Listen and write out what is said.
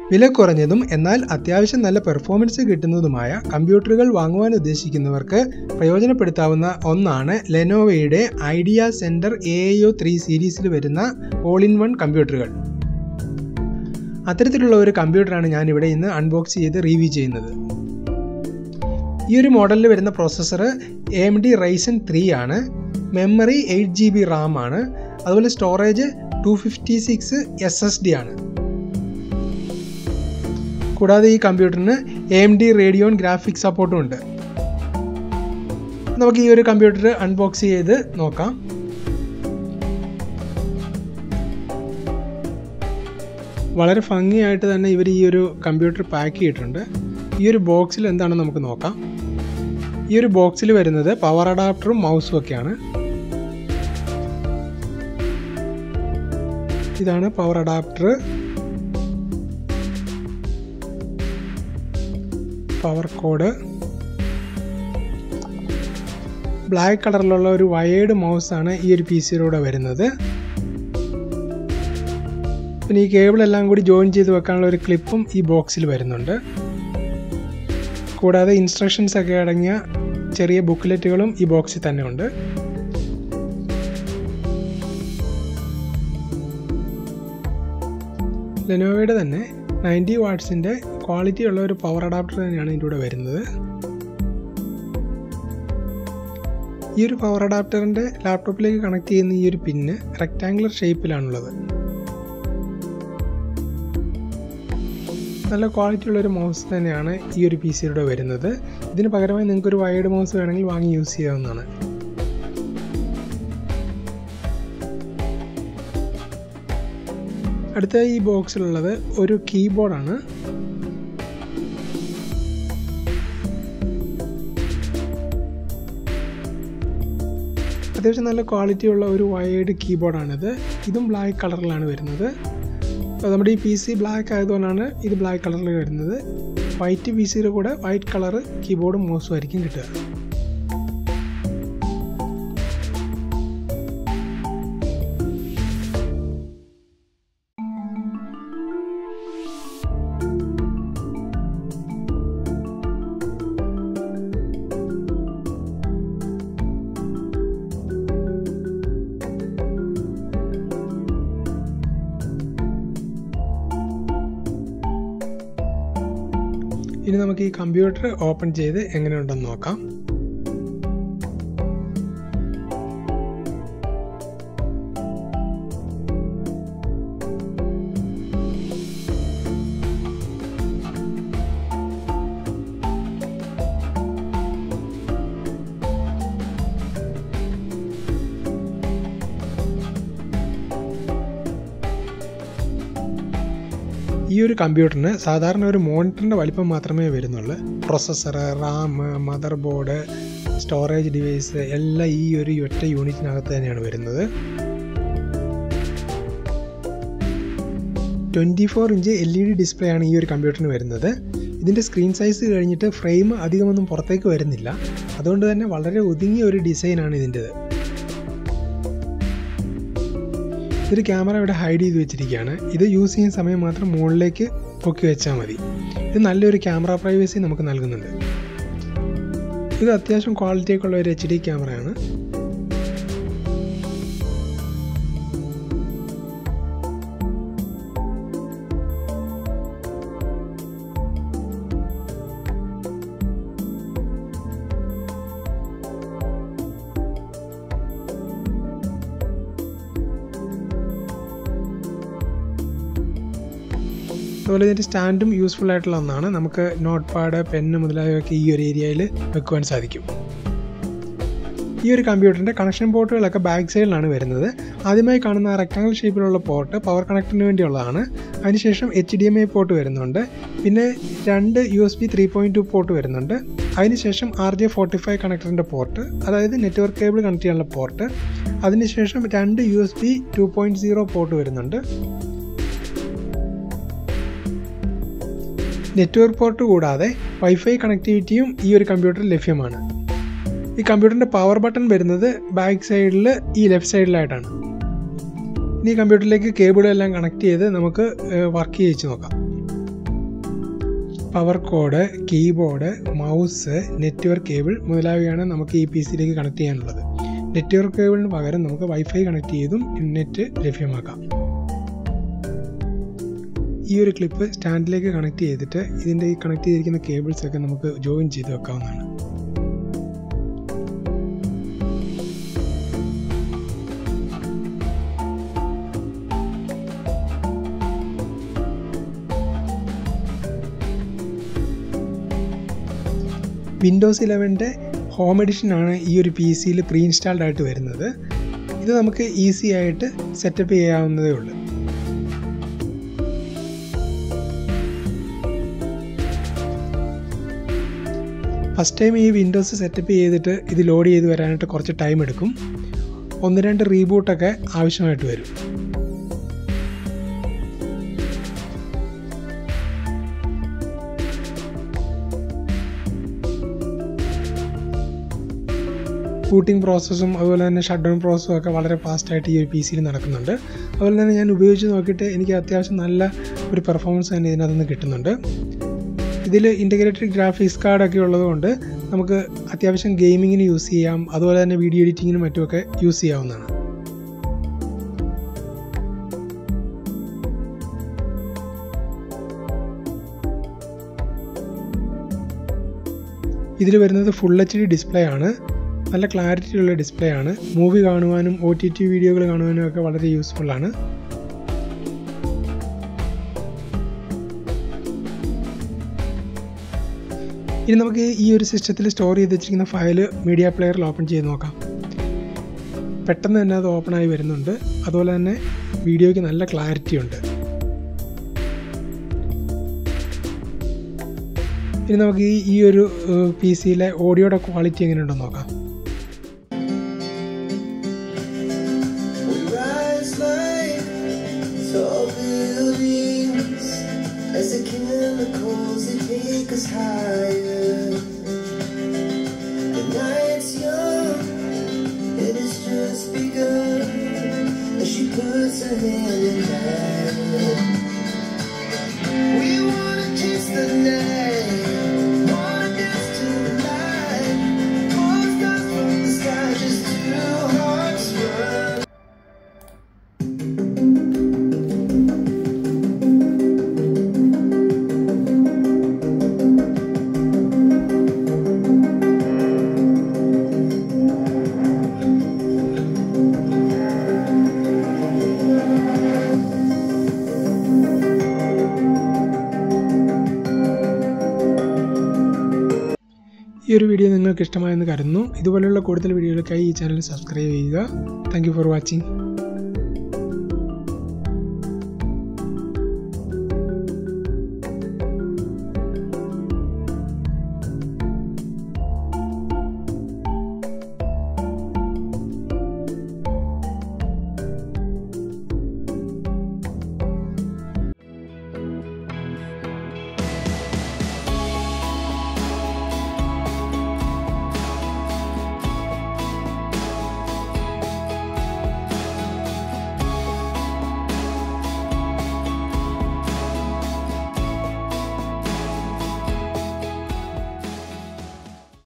വില കുറഞ്ഞതും എന്നാൽ അത്യാവശ്യം നല്ല പെർഫോമൻസ് കിട്ടുന്നതുമായ കമ്പ്യൂട്ടറുകൾ വാങ്ങുവാൻ ഉദ്ദേശിക്കുന്നവർക്ക് പ്രയോജനപ്പെടുത്താവുന്ന ഒന്നാണ് ലെനോവയുടെ idea centre A O three സീരീസിൽ വരുന്ന ഓൾ ഇൻ വൺ കമ്പ്യൂട്ടറുകൾ അത്തരത്തിലുള്ള ഒരു കമ്പ്യൂട്ടറാണ് ഞാനിവിടെ ഇന്ന് അൺബോക്സ് ചെയ്ത് റിവ്യൂ ചെയ്യുന്നത് ഈ ഒരു മോഡലിൽ വരുന്ന processor A M D Ryzen three ആണ് memory eight G B RAM ആണ് അതുപോലെ storage two fifty six S S D ആണ് കൂടാതെ ഈ കമ്പ്യൂട്ടറിന് A M D Radeon graphics സപ്പോർട്ടും ഉണ്ട് നമുക്ക് ഈ ഒരു കമ്പ്യൂട്ടർ അൺബോക്സ് ചെയ്ത് നോക്കാം വളരെ ഭംഗിയായിട്ട് തന്നെ ഇവർ ഈ ഒരു കമ്പ്യൂട്ടർ പാക്ക് ചെയ്തിട്ടുണ്ട് ഈ ഒരു ബോക്സിൽ എന്താണെന്ന് നമുക്ക് നോക്കാം ഈ ഒരു ബോക്സിൽ വരുന്നത് പവർ അഡാപ്റ്ററും മൗസും ഒക്കെയാണ് ഇതാണ് power adapter power cord black കളറിലുള്ള ഒരു വയേർഡ് മൗസാണ് ഈ ഒരു പി സിയിലൂടെ വരുന്നത് പിന്നെ ഈ കേബിൾ എല്ലാം കൂടി ജോയിൻ ചെയ്ത് വെക്കാനുള്ള ഒരു ക്ലിപ്പും ഈ ബോക്സിൽ വരുന്നുണ്ട് കൂടാതെ ഇൻസ്ട്രക്ഷൻസ് ഒക്കെ അടങ്ങിയ ചെറിയ ബുക്ക്ലെറ്റുകളും ഈ ബോക്സിൽ തന്നെ ഉണ്ട് ലെനോവയുടെ തന്നെ നയൻറ്റി വാട്ട്സിൻ്റെ ക്വാളിറ്റി ഉള്ള ഒരു പവർ അഡാപ്റ്റർ തന്നെയാണ് ഇതിൻ്റെ കൂടെ വരുന്നത് ഈ ഒരു പവർ അഡാപ്റ്ററിൻ്റെ ലാപ്ടോപ്പിലേക്ക് കണക്ട് ചെയ്യുന്ന ഈ ഒരു പിന്ന് റെക്റ്റാങ്കുലർ ഷേപ്പിലാണുള്ളത് നല്ല ക്വാളിറ്റി ഉള്ള ഒരു മൗസ് തന്നെയാണ് ഈ ഒരു പി സിയിലൂടെ വരുന്നത് ഇതിന് പകരമായി നിങ്ങൾക്ക് ഒരു വയേർഡ് മൗസ് വേണമെങ്കിൽ വാങ്ങി യൂസ് ചെയ്യാവുന്നതാണ് അടുത്ത ഈ ബോക്സിലുള്ളത് ഒരു കീബോർഡാണ് അത്യാവശ്യം നല്ല ക്വാളിറ്റി ഉള്ള ഒരു വയേർഡ് കീബോർഡാണിത് ഇതും ബ്ലാക്ക് കളറിലാണ് വരുന്നത് അപ്പോൾ നമ്മുടെ ഈ പി സി ബ്ലാക്ക് ആയതുകൊണ്ടാണ് ഇത് ബ്ലാക്ക് കളറിൽ വരുന്നത് വൈറ്റ് പി സിയുടെ കൂടെ വൈറ്റ് കളർ കീബോർഡും മൗസും ആയിരിക്കും കിട്ടുക ഇനി നമുക്ക് ഈ കമ്പ്യൂട്ടർ ഓപ്പൺ ചെയ്ത് എങ്ങനെയുണ്ടെന്ന് നോക്കാം ഈ ഒരു കമ്പ്യൂട്ടറിന് സാധാരണ ഒരു മോണിറ്ററിൻ്റെ വലിപ്പം മാത്രമേ വരുന്നുള്ളൂ processor RAM motherboard storage device എല്ലാം ഈ ഒരു ഒറ്റ യൂണിറ്റിനകത്ത് തന്നെയാണ് വരുന്നത് twenty four inch L E D display ആണ് ഈ ഒരു കമ്പ്യൂട്ടറിന് വരുന്നത് ഇതിൻ്റെ സ്ക്രീൻ സൈസ് കഴിഞ്ഞിട്ട് ഫ്രെയിം അധികമൊന്നും പുറത്തേക്ക് വരുന്നില്ല അതുകൊണ്ട് തന്നെ വളരെ ഒതുങ്ങിയ ഒരു ഡിസൈനാണ് ഇതിൻ്റെത് ഇതൊരു ക്യാമറ ഇവിടെ ഹൈഡ് ചെയ്ത് വെച്ചിരിക്കുകയാണ് ഇത് യൂസ് ചെയ്യുന്ന സമയം മാത്രം മുകളിലേക്ക് പൊക്കി വെച്ചാൽ മതി ഇത് നല്ലൊരു ക്യാമറ പ്രൈവസി നമുക്ക് നൽകുന്നുണ്ട് ഇത് അത്യാവശ്യം ക്വാളിറ്റിയൊക്കെ ഉള്ള ഒരു എച്ച് ഡി ക്യാമറയാണ് അതുപോലെ ഇതിൻ്റെ സ്റ്റാൻഡും യൂസ്ഫുൾ ആയിട്ടുള്ള ഒന്നാണ് നമുക്ക് നോട്ട് പാഡ് പെന്ന് മുതലായവയൊക്കെ ഈ ഒരു ഏരിയയിൽ വെക്കുവാൻ സാധിക്കും ഈ ഒരു കമ്പ്യൂട്ടറിൻ്റെ കണക്ഷൻ പോർട്ടുകളൊക്കെ ബാക്ക് സൈഡിലാണ് വരുന്നത് ആദ്യമായി കാണുന്ന റെക്ടാങ്കിൾ ഷേപ്പിലുള്ള പോർട്ട് പവർ കണക്റ്റിന് വേണ്ടിയുള്ളതാണ് അതിനുശേഷം H D M I port വരുന്നുണ്ട് പിന്നെ രണ്ട് U S B three point two port വരുന്നുണ്ട് അതിനുശേഷം ആർ ജെ ഫോർട്ടി ഫൈവ് കണക്ടറിൻ്റെ പോർട്ട് അതായത് നെറ്റ്വർക്ക് കേബിൾ കണക്ട് ചെയ്യാനുള്ള പോർട്ട് അതിനുശേഷം രണ്ട് U S B two point zero port വരുന്നുണ്ട് നെറ്റ്വർക്ക് പോർട്ട് കൂടാതെ വൈഫൈ കണക്ടിവിറ്റിയും ഈ ഒരു കമ്പ്യൂട്ടറിൽ ലഭ്യമാണ് ഈ കമ്പ്യൂട്ടറിൻ്റെ പവർ ബട്ടൺ വരുന്നത് ബാക്ക് സൈഡിൽ ഈ ലെഫ്റ്റ് സൈഡിലായിട്ടാണ് ഇനി ഈ കമ്പ്യൂട്ടറിലേക്ക് കേബിളെല്ലാം കണക്ട് ചെയ്ത് നമുക്ക് വർക്ക് ചെയ്യിച്ച് നോക്കാം power cord keyboard mouse network cable മുതലായവയാണ് നമുക്ക് ഈ പി സിയിലേക്ക് കണക്ട് ചെയ്യാനുള്ളത് നെറ്റ്വർക്ക് കേബിളിന് പകരം നമുക്ക് വൈഫൈ കണക്ട് ചെയ്തും നെറ്റ് ലഭ്യമാക്കാം ഈ ഒരു ക്ലിപ്പ് സ്റ്റാൻഡിലേക്ക് കണക്ട് ചെയ്തിട്ട് ഇതിൻ്റെ ഈ കണക്ട് ചെയ്തിരിക്കുന്ന കേബിൾസ് ഒക്കെ നമുക്ക് ജോയിൻ ചെയ്ത് വെക്കാവുന്നതാണ് വിൻഡോസ് ഇലവൻ്റെ ഹോം എഡിഷൻ ആണ് ഈ ഒരു പി സിയിൽ പ്രീ ഇൻസ്റ്റാൾഡ് ആയിട്ട് വരുന്നത് ഇത് നമുക്ക് ഈസി ആയിട്ട് സെറ്റപ്പ് ചെയ്യാവുന്നതേ ഉള്ളൂ ഫസ്റ്റ് ടൈം ഈ വിൻഡോസ് സെറ്റപ്പ് ചെയ്തിട്ട് ഇത് ലോഡ് ചെയ്ത് വരാനായിട്ട് കുറച്ച് ടൈം എടുക്കും ഒന്ന് രണ്ട് റീബൂട്ടൊക്കെ ആവശ്യമായിട്ട് വരും ബൂട്ടിംഗ് പ്രോസസ്സും അതുപോലെ തന്നെ ഷട്ട് ഡൗൺ പ്രോസസ്സും ഒക്കെ വളരെ ഫാസ്റ്റായിട്ട് ഈ ഒരു പി സിയിൽ നടക്കുന്നുണ്ട് അതുപോലെ തന്നെ ഞാൻ ഉപയോഗിച്ച് നോക്കിയിട്ട് എനിക്ക് അത്യാവശ്യം നല്ല ഒരു പെർഫോമൻസ് തന്നെ ഇതിനകത്ത് നിന്ന് കിട്ടുന്നുണ്ട് ഇതിൽ ഇൻ്റഗ്രേറ്റഡ് ഗ്രാഫിക്സ് കാർഡൊക്കെ ഉള്ളതുകൊണ്ട് നമുക്ക് അത്യാവശ്യം ഗെയിമിങ്ങിന് യൂസ് ചെയ്യാം അതുപോലെ തന്നെ വീഡിയോ എഡിറ്റിങ്ങിനും മറ്റുമൊക്കെ യൂസ് ചെയ്യാവുന്നതാണ് ഇതിൽ വരുന്നത് ഫുൾ എച്ച് ഡി ഡിസ്പ്ലേ ആണ് നല്ല ക്ലാരിറ്റി ഉള്ള ഡിസ്പ്ലേ ആണ് മൂവി കാണുവാനും ഒ ടി ടി വീഡിയോകൾ കാണുവാനും ഒക്കെ വളരെ യൂസ്ഫുൾ ആണ് ഇനി നമുക്ക് ഈ ഒരു സിസ്റ്റത്തിൽ സ്റ്റോർ ചെയ്ത് വെച്ചിരിക്കുന്ന ഫയൽ മീഡിയ പ്ലെയറിൽ ഓപ്പൺ ചെയ്ത് നോക്കാം പെട്ടെന്ന് തന്നെ അത് ഓപ്പൺ ആയി വരുന്നുണ്ട് അതുപോലെ തന്നെ വീഡിയോയ്ക്ക് നല്ല ക്ലാരിറ്റി ഉണ്ട് ഇനി നമുക്ക് ഈ ഈ ഒരു പി സിയിലെ ഓഡിയോയുടെ ക്വാളിറ്റി എങ്ങനെയുണ്ടെന്ന് നോക്കാം As the chemicals they take us higher. The night's young, and it's just begun. As she puts her hand in mine. We wanna chase the night, wanna dance to the light. Pull stars from the sky, just two hearts run. ഈ ഒരു video നിങ്ങൾക്ക് ഇഷ്ടമായെന്ന് കരുതുന്നു ഇതുപോലെയുള്ള കൂടുതൽ വീഡിയോകൾക്കായി ഈ channel subscribe ചെയ്യുക താങ്ക് ഫോർ വാച്ചിങ്